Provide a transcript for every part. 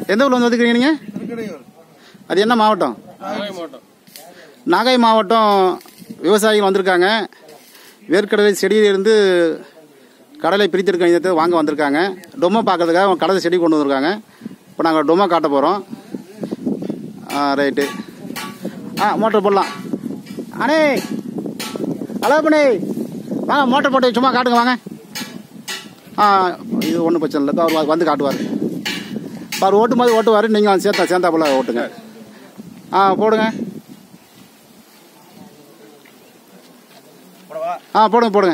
எந்த ஊர்ல வந்து வந்துக்கிறீங்க நீங்கள் திருக்கடையூர் அது என்ன மாவட்டம் நாகை மாவட்டம் நாகை மாவட்டம் விவசாயிகள் வந்திருக்காங்க வேர்க்கடலை செடியிலிருந்து கடலை பிரித்திருக்க இதை வாங்க வந்திருக்காங்க டொம்மை பார்க்கறதுக்காக அவங்க கடலை செடி கொண்டு வந்திருக்காங்க இப்போ நாங்கள் டொம்மை காட்ட போகிறோம் ஆ ரைட்டு ஆ மோட்டர் போடலாம் அண்ணே ஹலோ பண்ணி வாங்க மோட்டர் போட்டு சும்மா காட்டுங்க வாங்க ஆ இது ஒன்றும் பிரச்சனை இல்லை இதோ அவர் வந்து காட்டுவார் அவர் ஓட்டும் போது ஓட்டுவார் நீங்கள் சேர்த்தா சேர்ந்தா போல ஓட்டுங்க ஆ போடுங்க ஆ போடுங்க போடுங்க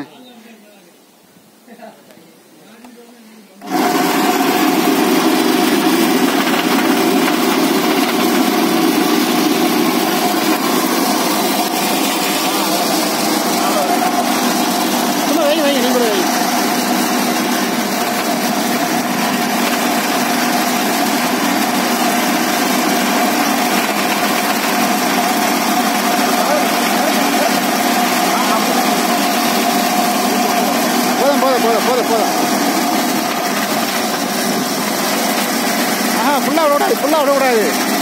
சும்மா வைங்க வைங்க நீங்க கூட வைங்க போதும் போதும் போதும் போதும் போதும் ஆஹா ஃபுல்லாக விடக்கூடாது ஃபுல்லாக விடக்கூடாது